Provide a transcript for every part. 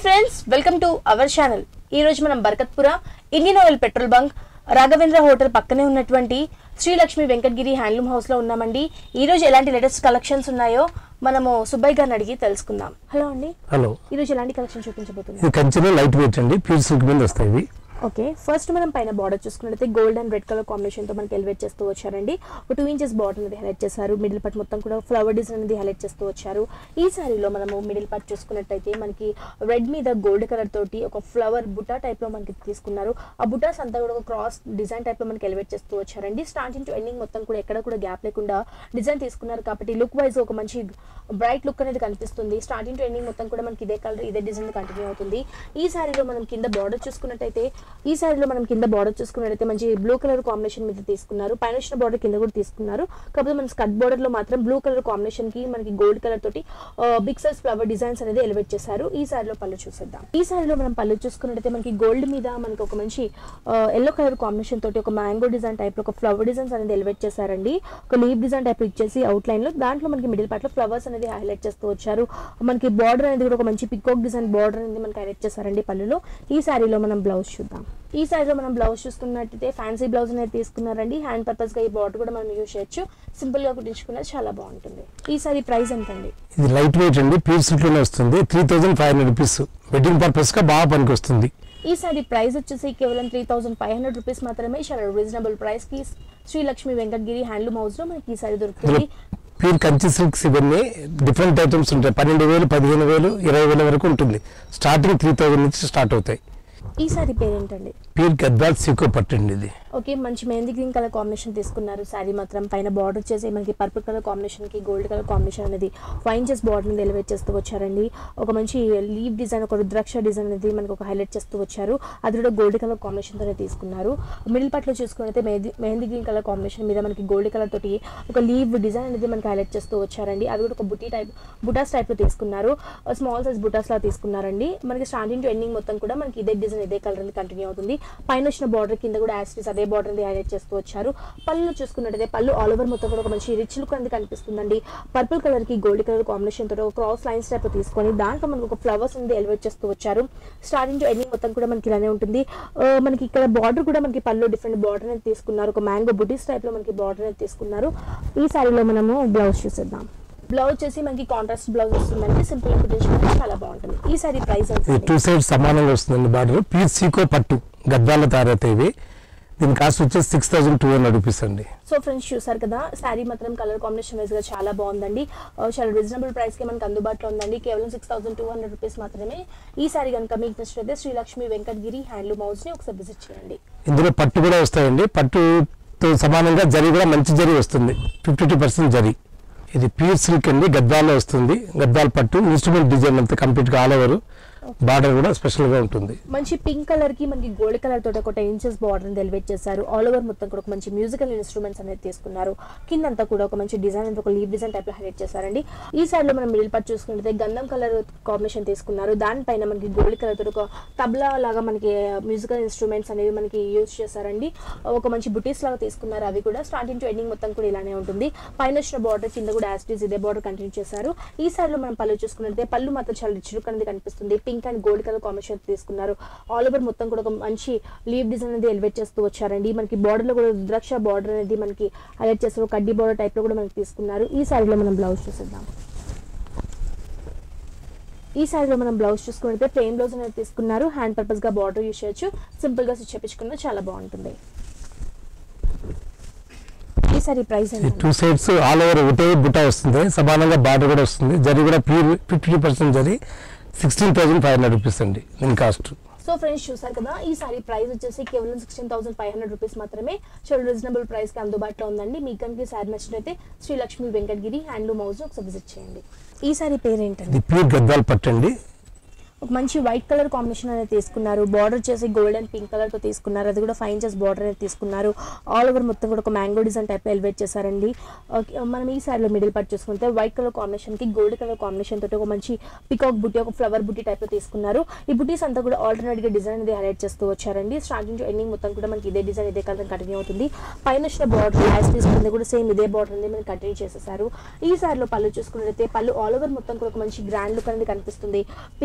friends welcome to our channel ఈ రోజు మనం Barkatpura Indian oil petrol bunk Raghavendra hotel పక్కనే ఉన్నటువంటి శ్రీలక్ష్మి వెంకటగిరి హ్యాండ్లూమ్ హౌస్ లో ఉన్నామండి ఈ రోజు ఎలాంటి లేటెస్ట్ కలెక్షన్స్ ఉన్నాయో మనము సుబ్బయ్య గారిని అడిగి తెలుసుకుందాం హలో అండి హలో ఈ రోజు ఎలాంటి కలెక్షన్ చూపించబోతున్నారు ఇది కంచెలో లైట్ వెయిట్ అండి ప్యూర్ సిల్క్ మీద వస్తాయి ఇవి ఓకే ఫస్ట్ మనం పైన బార్డర్ చూసుకున్నట్లయితే gold and red colour combination తో మనకి ఎలివేట్ చేస్తూ వచ్చారండి ఒక టూ ఇంచెస్ బార్డర్ అనేది హైలైట్ చేశారు మిడిల్ పార్ట్ మొత్తం కూడా ఫ్లవర్ డిజైన్ అనేది హైలైట్ చేస్తూ వచ్చారు ఈ సారీలో మనము మిడిల్ పార్ట్ చూసుకున్నట్టయితే మనకి రెడ్ మీద గోల్డ్ కలర్ తోటి ఒక ఫ్లవర్ బుటా టైప్ లో మనకి తీసుకున్నారు ఆ బుటాస్ అంతా కూడా ఒక క్రాస్ డిజైన్ టైప్ లో మనకి ఎలివేట్ చేస్తూ వచ్చారండి స్టార్టింగ్ టు ఎండింగ్ మొత్తం కూడా ఎక్కడ కూడా గ్యాప్ లేకుండా డిజైన్ తీసుకున్నారు కాబట్టి లుక్ వైజ్ ఒక మంచి బ్రైట్ లుక్ అనేది కనిపిస్తుంది స్టార్టింగ్ టు ఎండింగ్ మొత్తం కూడా మనకి ఇదే కలర్ ఇదే డిజైన్ కంటిన్యూ అవుతుంది ఈ సారీలో మనం కింద బార్డర్ చూసుకున్నట్టయితే ఈ సారీలో మనం కింద బార్డర్ చూసుకున్నట్టయితే మంచి బ్లూ కలర్ కాంబినేషన్ మీద తీసుకున్నారు పైన వచ్చిన బార్డర్ కింద కూడా తీసుకున్నారు కాకపోతే మన స్కట్ బార్డర్ లో మాత్రం బ్లూ కలర్ కాంబినేషన్ కి మనకి గోల్డ్ కలర్ తోటి బిగ్ సైజ్ ఫ్లవర్ డిజైన్స్ అనేది ఎలివేట్ చేశారు ఈ సారీలో పళ్ళు చూసేద్దాం ఈ సారీలో మనం పళ్ళు చూసుకున్నట్టయితే మనకి గోల్డ్ మీద మనకి ఒక మంచి ఎల్లో కలర్ కాంబినేషన్ తోటి ఒక మ్యాంగో డిజైన్ టైప్ లో ఒక ఫ్లవర్ డిజైన్స్ అనేది ఎలివేట్ చేశారండి ఒక లీవ్ డిజైన్ టైప్ ఇచ్చేసి అవుట్ లైన్ లో దాంట్లో మనకి మిడిల్ పార్ట్ లో ఫ్లవర్స్ అనేది హైలైట్ చేస్తూ వచ్చారు మనకి బార్డర్ అనేది కూడా ఒక మంచి పికాక్ డిజైన్ బార్డర్ అనేది మనకి హైలైట్ చేశారండి పళ్ళులో ఈ సారీలో మనం బ్లౌజ్ చూద్దాం ఈ సారీలో మనం బ్లౌజ్ చూసుకున్నట్టయితే ఫ్యాన్సీ బ్లౌజ్ అనేది తీసుకున్నారండి హ్యాండ్ పర్పస్ గా ఈ బార్డర్ కూడా మనం యూజ్ చేయొచ్చు సింపుల్ గా కుట్టించుకున్నది చాలా బాగుంటుంది ఈ సారీ ప్రైస్ ఎంత అండి ఇది లైట్ వెయిట్ అండి ప్యూర్ సిల్క్ లోనే వస్తుంది three thousand five hundred rupees wedding purpose గా బాగా పనికి వస్తుంది ఈ సారీ ప్రైస్ వచ్చేసి కేవలం three thousand five hundred rupees మాత్రమే చాలా రీజనబుల్ ప్రైస్ కి శ్రీ లక్ష్మి వెంకటగిరి హ్యాండ్లూమ్ హౌస్ లో మనకి ఈ సారీ ఇందులో దొరుకుతుంది ప్యూర్ కంచి సిల్క్స్ ఇవన్నీ డిఫరెంట్ ఐటమ్స్ ఉంటాయి పన్నెండు వేలు పదిహేను వేలు ఇరవై వేల వరకు ఉంటుంది స్టార్టింగ్ త్రీ థౌజండ్ నుంచి స్టార్ట్ అవుతాయి ఈ సారీ పేరేంటండి ప్యూర్ గద్వాల్ సీకో పట్టండి ఇది ఓకే మంచి మెహందీ గ్రీన్ కలర్ కాంబినేషన్ తీసుకున్నారు శారీ మాత్రం పైన బార్డర్ వచ్చేసి మనకి పర్పుల్ కలర్ కాంబినేషన్ కి గోల్డ్ కలర్ కాంబినేషన్ అనేది ఫైవ్ ఇంచెస్ బార్డర్ అనేది ఎలివేట్ చేస్తూ వచ్చారండి ఒక మంచి లీవ్ డిజైన్ ఒక రుద్రాక్ష డిజైన్ అనేది మనకి ఒక హైలైట్ చేస్తూ వచ్చారు అది కూడా గోల్డ్ కలర్ కాంబినేషన్ తోనే తీసుకున్నారు మిడిల్ పార్ట్ లో చూసుకున్నైతే mehndi mehndi green colour combination మీద మనకి గోల్డ్ కలర్ తోటి ఒక లీవ్ డిజైన్ అనేది మనకి హైలైట్ చేస్తూ వచ్చారండి అది కూడా ఒక బుటీ టైప్ బుటాస్ టైప్ లో తీసుకున్నారు స్మాల్ సైజ్ బుటాస్ లా తీసుకున్నారండి మనకి స్టార్టింగ్ టు ఎండింగ్ మొత్తం కూడా మనకి ఇదే డిజైన్ ఇదే కలర్ అనేది కంటిన్యూ అవుతుంది పైన వచ్చిన బార్డర్ కింద కూడా యాస్టీస్ అదే బార్డర్ అనేది హైలైట్ చేస్తూ వచ్చారు పళ్ళు చూసుకున్నట్టయితే పళ్ళు ఆల్ ఓవర్ మొత్తం కూడా ఒక మంచి రిచ్ లుక్ అనేది కనిపిస్తుందండి పర్పుల్ కలర్ కి గోల్డ్ కలర్ కాంబినేషన్ తోటి ఒక క్రాస్ లైన్స్ టైప్ తీసుకొని దాంట్లో మనకు ఒక ఫ్లవర్స్ అనేది ఎలివేట్ చేస్తూ వచ్చారు స్టార్టింగ్ టు ఎండింగ్ మొత్తం కూడా మనకి ఇలానే ఉంటుంది ఆ, మనకి ఇక్కడ బార్డర్ కూడా మనకి పళ్ళు డిఫరెంట్ బార్డర్ అనేది తీసుకున్నారు ఒక మ్యాంగో బుటీస్ టైప్ లో మనకి బార్డర్ అనేది తీసుకున్నారు ఈ సారీలో మనము బ్లౌజ్ చూసేద్దాం బ్లౌజ్ వచ్చేసి మనకి కాంట్రాస్ట్ బ్లౌజ్ వస్తుందండి సింపుల్ కుట్టించుకుంటే చాలా బాగుంటుంది ఈ సారీ ప్రైస్ ఇది ఎంత టూ సైడ్ సమానంగా వస్తుందండి బార్డర్ ప్యూర్ సీకో పట్టు గద్వాల తయారవుతాయి ఇవి దీని కాస్ట్ వచ్చేసి six thousand two hundred rupees అండి సో ఫ్రెండ్స్ చూసారు కదా శారీ మాత్రం కలర్ కాంబినేషన్ వైజ్ గా చాలా బాగుందండి ఆ, చాలా రీజనబుల్ ప్రైస్ కి మనకి అందుబాటులో ఉందండి కేవలం six thousand two hundred rupees మాత్రమే ఈ సారీ కనుక మీకు నచ్చినట్లయితే శ్రీలక్ష్మి వెంకటగిరి హ్యాండ్లూమ్ హౌస్ ని ఒకసారి విజిట్ చేయండి ఇందులో పట్టు కూడా వస్తాయండి పట్టుతో సమానంగా జరీ కూడా మంచి జరీ వస్తుంది ఫిఫ్టీ టూ పర్సెంట్ జరీ ఇది ప్యూర్ సిల్క్ అండి గద్వాల్లో వస్తుంది గద్వాల పట్టు ఇన్స్ట్రుమెంట్ డిజైన్ అంతా కంప్లీట్గా ఆల్ ఓవర్ బార్డర్ కూడా స్పెషల్గా ఉంటుంది మంచి పింక్ కలర్ కి మనకి గోల్డ్ కలర్ తోటి ఒక టెన్ ఇంచెస్ బార్డర్ ఎలివేట్ చేశారు ఆల్ ఓవర్ మొత్తం కూడా ఒక మంచి మ్యూజికల్ ఇన్స్ట్రుమెంట్స్ అనేది తీసుకున్నారు కిందంతా కూడా ఒక మంచి డిజైన్ అనేది ఒక లీవ్ డిజైన్ టైప్ లో హైలైట్ చేశారండి ఈ సైడ్ లో మనం మిడిల్ పార్ట్ చూసుకుంటే గంధం కలర్ కాంబినేషన్ తీసుకున్నారు దానిపైన మనకి గోల్డ్ కలర్ తోటి ఒక తబలా లాగా మనకి మ్యూజికల్ ఇన్స్ట్రుమెంట్స్ అనేవి మనకి యూజ్ చేశారండి ఒక మంచి బుటీస్ లాగా తీసుకున్నారు అవి కూడా స్టార్టింగ్ టు ఎండింగ్ మొత్తం కూడా ఇలానే ఉంటుంది పైన వచ్చిన బార్డర్ కింద కూడా యాస్టీస్ ఇదే బార్డర్ కంటిన్యూ చేశారు ఈ సైడ్ లో మనం పళ్ళు చూసుకున్నట్లయితే పళ్ళు మాత్రం చాలా రిచ్ లుక్ అనేది కనిపిస్తుంది pink and gold colour combination తీసుకున్నారు ఆల్ ఓవర్ మొత్తం కూడా ఒక మంచి లీవ్ డిజైన్ అనేది ఎలివేట్ చేస్తూ వచ్చారండి మనకి బార్డర్ లో కూడా రుద్రాక్ష బార్డర్ అనేది మనకి హైలైట్ చేస్తారు కడ్డీ బార్డర్ టైప్ లో కూడా మనకి తీసుకున్నారు ఈ సారీలో మనం బ్లౌజ్ చూసేద్దాం ఈ సారీలో మనం బ్లౌజ్ చూసుకుంటే ప్లెయిన్ బ్లౌజ్ అనేది తీసుకున్నారు హ్యాండ్ పర్పస్ గా బార్డర్ యూస్ చేయొచ్చు సింపుల్ గా స్టిచ్ చేపించుకున్నా చాలా బాగుంటుంది ఈ సారీ ప్రైస్ ఎంత టూ సైడ్స్ ఆల్ ఓవర్ ఒకటే బుట్ట వస్తుంది సమానంగా బార్డర్ కూడా వస్తుంది జరీ కూడా pure fifty two percent zari sixteen thousand five hundred rupees అండి దీని కాస్ట్ సో ఫ్రెండ్స్ చూసారు కదా ఈ సారీ ప్రైస్ వచ్చేసి కేవలం sixteen thousand five hundred rupees మాత్రమే చాలా రీజనబుల్ ప్రైస్ కి అందుబాటులో ఉందండి మీకు కనుక ఈ సారీ నచ్చినట్లయితే శ్రీలక్ష్మి వెంకటగిరి హ్యాండ్లూమ్ హౌస్ ఒకసారి విజిట్ చేయండి ఈ సారీ పేరేంటండి ఇది ప్యూర్ గద్వాల పట్టు అండి ఒక మంచి వైట్ కలర్ కాంబినేషన్ అనేది తీసుకున్నారు బార్డర్ చేసి గోల్డ్ అండ్ పింక్ కలర్ తో తీసుకున్నారు అది కూడా ఫైవ్ ఇంచెస్ బార్డర్ అనేది తీసుకున్నారు ఆల్ ఓవర్ మొత్తం కూడా ఒక మ్యాంగో డిజైన్ టైప్ ఎలివేట్ చేశారండి ఓకే, మనం ఈ సారీలో మిడిల్ పార్ట్ చూసుకుంటే వైట్ కలర్ కాంబినేషన్ కి గోల్డ్ కలర్ కాంబినేషన్ తోటి ఒక మంచి పికాక్ బుట్టి ఒక ఫ్లవర్ బుట్టి టైప్ లో తీసుకున్నారు ఈ బుటీస్ అంతా కూడా ఆల్టర్నేట్ గా డిజైన్ అనేది హైలైట్ చేస్తూ వచ్చారండి స్టార్టింగ్ టు ఎండింగ్ మొత్తం కూడా మనకి ఇదే డిజైన్ ఇదే కలర్ కంటిన్యూ అవుతుంది పైన వచ్చిన బార్డర్ లాస్ట్ తీసుకుంటే కూడా సేమ్ ఇదే బార్డర్ అనేది మనం కంటిన్యూ చేసేసారు ఈ సారీలో పళ్ళు చూసుకున్నట్లయితే పళ్ళు ఆల్ ఓవర్ మొత్తం కూడా ఒక మంచి గ్రాండ్ లుక్ అనేది కనిపిస్తుంది pink and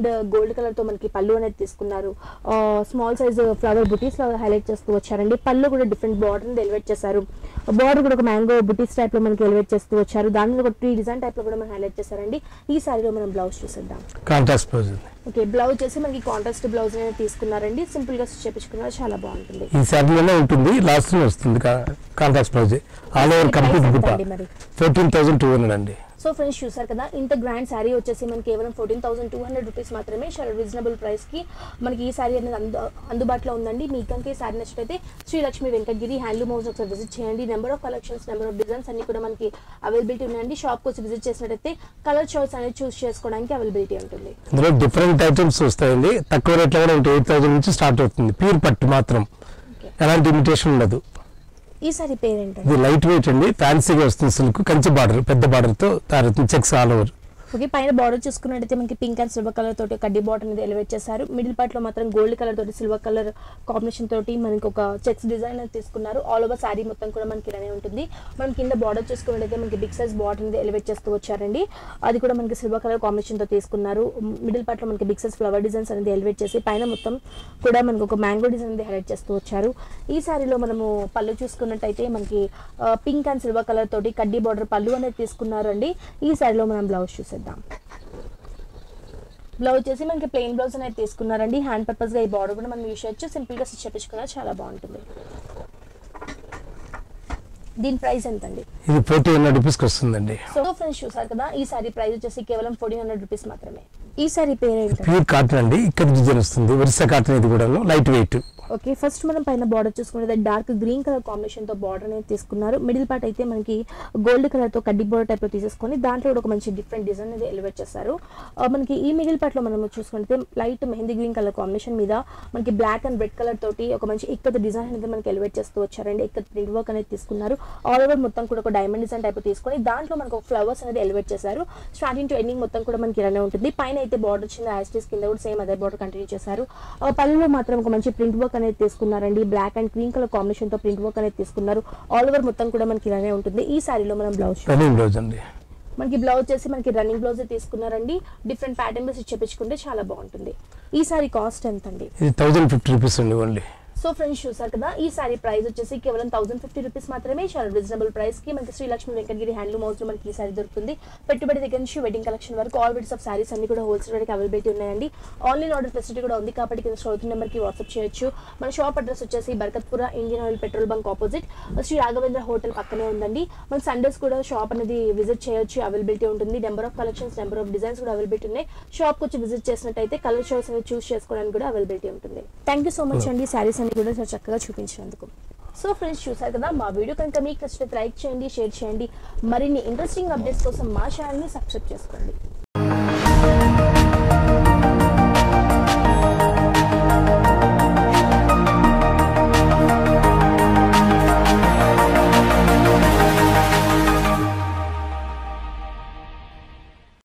and gold colour తో మనకి పళ్ళు అనేది తీసుకున్నారు స్మాల్ సైజ్ ఫ్లవర్ బుటీస్ లో హైలైట్ చేస్తూ వచ్చారండి పళ్ళు కూడా డిఫరెంట్ బార్డర్ ఎలివేట్ చేశారు బార్డర్ కూడా ఒక మ్యాంగో బుటీస్ టైప్ లో మనకి ఎలివేట్ చేస్తూ వచ్చారు దాని మీద ఒక ట్రీ డిజైన్ టైప్ లో కూడా మనం హైలైట్ చేశారండి ఈ సారీలో మనం బ్లౌజ్ చూసేద్దాం కాంట్రాస్ట్ బ్లౌజ్ ఉంది ఓకే బ్లౌజ్ వచ్చేసి మనకి కాంట్రాస్ట్ బ్లౌజ్ అనేది తీసుకున్నారండి సింపుల్ గా స్టిచ్ చేపించుకున్నారు చాలా బాగుంటుంది ఈ శారీలోనే ఉంటుంది లాస్ట్ లో వస్తుంది కాంట్రాస్ట్ బ్లౌజ్ ఆల్ ఓవర్ ఈ కంప్లీట్ price ఎంత బుట్ట అండి మరి ఫోర్టీన్ థౌసండ్ టూ హండ్రెడ్ అండి సో ఫ్రెండ్స్ చూసారు కదా ఇంత గ్రాండ్ శారీ వచ్చేసి మనకి కేవలం fourteen thousand two hundred rupees మాత్రమే చాలా రీజనబుల్ ప్రైస్ కి మనకి ఈ శారీ అనేది అందు అందుబాటులో ఉందండి మీకు కనుక ఈ శారీ నచ్చినైతే శ్రీలక్ష్మి వెంకటగిరి హ్యాండ్లూమ్ హౌస్ ఒకసారి విజిట్ చేయండి number of collections number of designs అన్ని కూడా మనకి అవైలబిలిటీ ఉన్నాయండి షాప్కి వచ్చి విజిట్ చేసినట్టయితే కలర్ చాయిస్ అనేది చూస్ చేసుకోవడానికి అవైలబిలిటీ ఉంటుంది ఇందులో డిఫరెంట్ ఐటమ్స్ వస్తాయండి తక్కువ రేట్లో కూడా ఉంటాయి ఎయిట్ థౌసండ్ నుంచి స్టార్ట్ అవుతుంది ప్యూర్ పట్టు మాత్రం ఓకే ఎలాంటి ఇమిటేషన్ ఉండదు ఈ శారీ పేరేంటండి ఇది లైట్ వెయిట్ అండి ఫ్యాన్సీగా వస్తుంది సిల్క్ కంచి బార్డర్ పెద్ద బార్డర్తో తయారవుతుంది చెక్స్ ఆల్ ఓవర్ ఓకే పైన బార్డర్ చూసుకున్నట్టయితే మనకి పింక్ అండ్ సిల్వర్ కలర్ తోటి కడ్డీ బార్డర్ అనేది ఎలివేట్ చేశారు మిడిల్ పార్ట్ లో మాత్రం గోల్డ్ కలర్ తోటి సిల్వర్ కలర్ కాంబినేషన్ తోటి మనకి ఒక చెక్స్ డిజైన్ అనేది తీసుకున్నారు ఆల్ ఓవర్ శారీ మొత్తం కూడా మనకి ఇలానే ఉంటుంది మనం కింద బార్డర్ చూసుకున్నట్టయితే మనకి బిగ్ సైజ్ బార్డర్ అనేది ఎలివేట్ చేస్తూ వచ్చారండి అది కూడా మనకి సిల్వర్ కలర్ కాంబినేషన్ తో తీసుకున్నారు మిడిల్ పార్ట్ లో మనకి బిగ్ సైజ్ ఫ్లవర్ డిజైన్స్ అనేది ఎలివేట్ చేసి పైన మొత్తం కూడా మనకి ఒక మ్యాంగో డిజైన్ అనేది హైలైట్ చేస్తూ వచ్చారు ఈ శారీలో మనము పళ్ళు చూసుకున్నట్టయితే మనకి పింక్ అండ్ సిల్వర్ కలర్ తోటి కడ్డీ బార్డర్ పళ్ళు అనేది తీసుకున్నారు అండి ఈ శారీలో మనం బ్లౌజ్ చూసేద్దాం బ్లౌజ్ వచ్చేసి మనకి ప్లెయిన్ బ్లౌజ్ అనేది తీసుకున్నారండి హ్యాండ్ పర్పస్ గా ఈ బార్డర్ కూడా మనం యూస్ చేయొచ్చు సింపుల్ గా స్టిచ్ చేపించుకున్నా చాలా బాగుంటుంది దీని ప్రైస్ ఎంత అండి ఇది ఫోర్టీ హండ్రెడ్ రూపీస్కి వస్తుందండి సో ఫ్రెండ్స్ చూసారు కదా ఈ సారీ ప్రైస్ వచ్చేసి కేవలం ఫోర్టీన్ హండ్రెడ్ రూపీస్ మాత్రమే ఈ సారీ పేరు ఏంటండి ప్యూర్ కాటన్ అండి ఇక్కడ డిజైన్ వస్తుంది ఒరిస్సా కాటన్ ఇది కూడా లైట్ వెయిట్ ఓకే ఫస్ట్ మనం పైన బార్డర్ చూసుకుంటే డార్క్ గ్రీన్ కలర్ కాంబినేషన్ తో బార్డర్ అనేది తీసుకున్నారు మిడిల్ పార్ట్ అయితే మనకి గోల్డ్ కలర్ తో కడ్డీ బార్డర్ టైప్ లో తీసేసుకొని దాంట్లో కూడా ఒక మంచి డిఫరెంట్ డిజైన్ అనేది ఎలివేట్ చేస్తారు ఆ, మనకి ఈ మిడిల్ పార్ట్ లో మనం చూసుకుంటే light mehndi green colour combination మీద మనకి బ్లాక్ అండ్ రెడ్ కలర్ తోటి ఒక మంచి ఇక్కత డిజైన్ అనేది మనకి ఎలివేట్ చేస్తూ వచ్చారండి ఇక్కత ప్రింట్ వర్క్ అనేది తీసుకున్నారు ఆల్ ఓవర్ మొత్తం కూడా ఒక డైమండ్ డిజైన్ టైప్ తీసుకొని దాంట్లో మనకు ఒక ఫ్లవర్స్ అనేది ఎలివేట్ చేశారు స్టార్టింగ్ టు ఎండింగ్ మొత్తం కూడా మనకి ఇలానే ఉంటుంది పైన అయితే బార్డర్ వచ్చింది యాస్టీస్ కింద కూడా సేమ్ అదే బార్డర్ కంటిన్యూ చేశారు ఆ, పళ్ళులో మాత్రం ఒక మంచి ప్రింట్ వర్క్ అనేది తీసుకున్నారండి black and green colour combination తో ప్రింట్ వర్క్ అనేది తీసుకున్నారు ఆల్ ఓవర్ మొత్తం కూడా మనకి ఇలానే ఉంటుంది ఈ సారీలో మనం బ్లౌజ్ రన్నింగ్ బ్లౌజ్ అండి మనకి బ్లౌజ్ చేసి మనకి రన్నింగ్ బ్లౌజ్ తీసుకున్నారండి డిఫరెంట్ ప్యాటర్న్ స్టిచ్ చేపించుకుంటే చాలా బాగుంటుంది ఈ సారీ కాస్ట్ ఎంత అండి ఇది థౌజండ్ ఫిఫ్టీ రూపీస్ అండి ఓన్లీ సో ఫ్రెండ్స్ చూసారు కదా ఈ సారీ ప్రైస్ వచ్చేసి కేవలం థౌసండ్ ఫిఫ్టీ రూపీస్ మాత్రమే చాలా రీజనబుల్ ప్రైస్ కి మనకి శ్రీలక్ష్మి వెంకటగిరి హ్యాండ్లూమ్ హౌస్ లో మనకి ఈ సారీ దొరుకుతుంది పెట్టుబడి దగ్గర నుంచి వెడ్డింగ్ కలెక్షన్ వరకు ఆల్ బిట్స్ ఆఫ్ సారీస్ అన్ని కూడా హోల్సేల్ రేట్కి అవైలబిలిటీ ఉన్నాయండి ఆన్లైన్ ఆర్డర్ ఫెసిలిటీ కూడా ఉంది కాబట్టి కింద షోత్ నెంబర్ కి వాట్సాప్ చేయొచ్చు మన షాప్ అడ్రస్ వచ్చేసి Barkatpura Indian oil petrol bunk opposite Sri Raghavendra hotel పక్కనే ఉందండి మన సండేస్ కూడా షాప్ అనేది విజిట్ చేయొచ్చు అవైలబిలిటీ ఉంటుంది number of collections number of designs కూడా అవైలబిలిటీ ఉన్నాయి షాప్ వచ్చి విజిట్ చేసినట్టయితే కలర్ షోస్ అనేది చూస్ చేసుకోవడానికి కూడా అవైలబిలిటీ ఉంటుంది థ్యాంక్ యూ సో మచ్ అండి శారీస్ అన్ని కూడా చాలా చక్కగా చూపించినందుకు సో ఫ్రెండ్స్ చూసారు కదా మా వీడియో కనుక మీకు నచ్చితే లైక్ చేయండి షేర్ చేయండి మరిన్ని ఇంట్రెస్టింగ్ అప్డేట్స్ కోసం మా ఛానల్ని సబ్స్క్రైబ్ చేసుకోండి